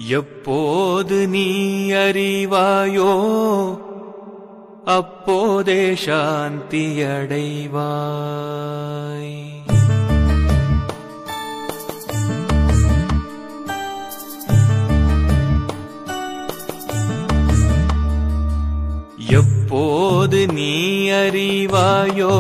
எப்போது நீ அறிவாயோ அப்போதே சாந்தி அடைவாய் எப்போது நீ அறிவாயோ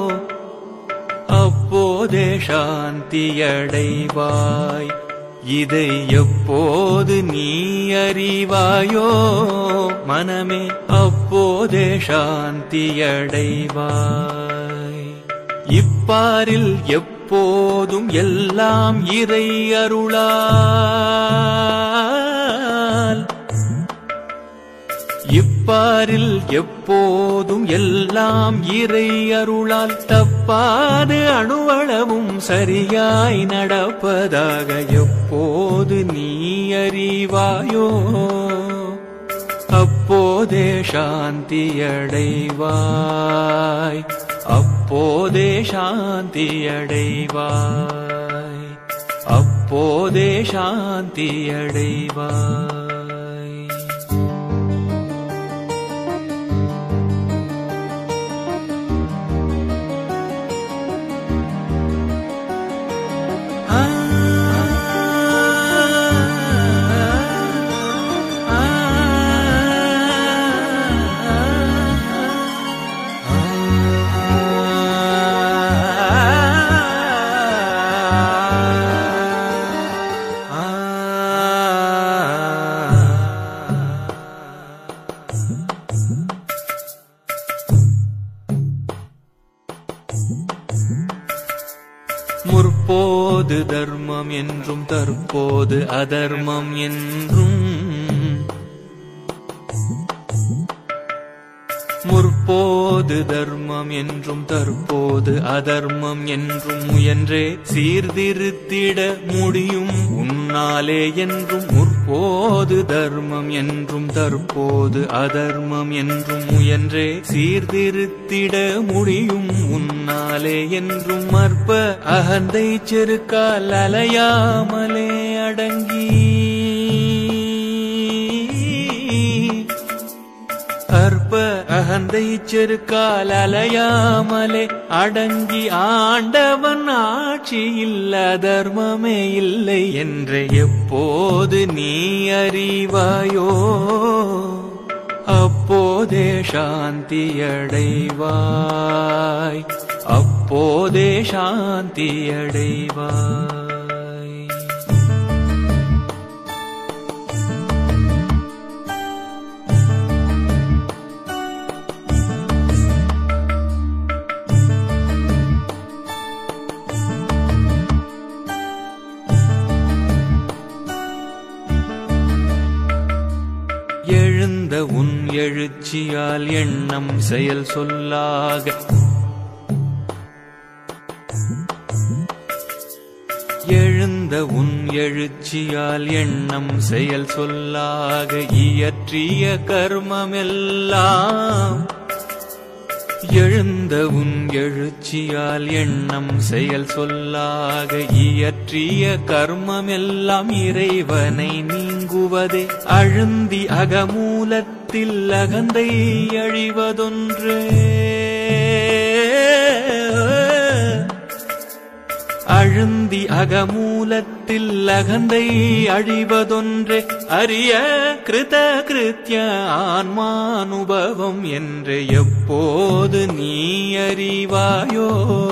அப்போதே சாந்தி அடைவாய் இதை எப்போது நீ அறிவாயோ மனமே அப்போதே சாந்தி அடைவாய் இப்பாரில் எப்போதும் எல்லாம் இறை அருளால் இப்பாரில் எப்போதும் எல்லாம் இறை அருளால் தப்பாது அணுவளவும் சரியாய் நடப்பதாக எப்போது நீ அறிவாயோ அப்போதே சாந்தி அடைவாய் அப்போதே சாந்தி அடைவாய் அப்போதே சாந்தி அடைவாய் முற்போது தர்மம் என்றும் தற்போது அதர்மம் என்றும் முற்போது தர்மம் என்றும் தற்போது அதர்மம் என்றும் முயன்றே சீர்திருத்திட முடியும் உன்னாலே என்றும் முற்போது தர்மம் என்றும் தற்போது அதர்மம் என்றும் முயன்றே சீர்திருத்திட முடியும் உன்னாலே என்றும் மற்ப அகந்தை செருக்கால் அலையாமலே அடங்கி அற்ப அகந்தை செருக்கால் அலையாமலே அடங்கி ஆண்டவன் ஆட்சியில் அதர்மமே இல்லை என்று எப்போது நீ அறிவாயோ அப்போதே சாந்தி அடைவாய் அப்போதே சாந்தி அடைவாய் எழுந்த உன் எழுச்சியால் எண்ணம் செயல் சொல்லாக எழுந்த உன் எழுச்சியால் எண்ணம் செயல் சொல்லாக இயற்றிய கர்மமெல்லாம் எழுந்த உன் எழுச்சியால் எண்ணம் செயல் சொல்லாக இயற்றிய கர்மமெல்லாம் இறைவனை நீங்குவதே அழுந்தி அகமூலத்தில் அகந்தை அழிவதொன்றே அழுந்தி அகமூலத்தில் அகந்தை அழிவதொன்றே அரிய கிருத கிருத்திய ஆன்மானுபவம் என்று எப்போது நீ அறிவாயோ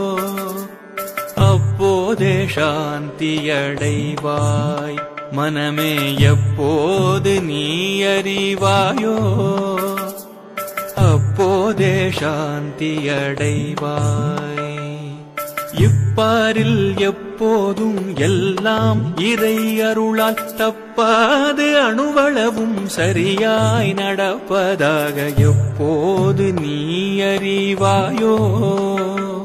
அப்போதே சாந்தி அடைவாய் மனமே எப்போது நீ அறிவாயோ அப்போதே சாந்தி அடைவாய் இப்பாரில் எப்போதும் எல்லாம் இறை அருளால் தப்பாது அணுவளவும் சரியாய் நடப்பதாக எப்போது நீ அறிவாயோ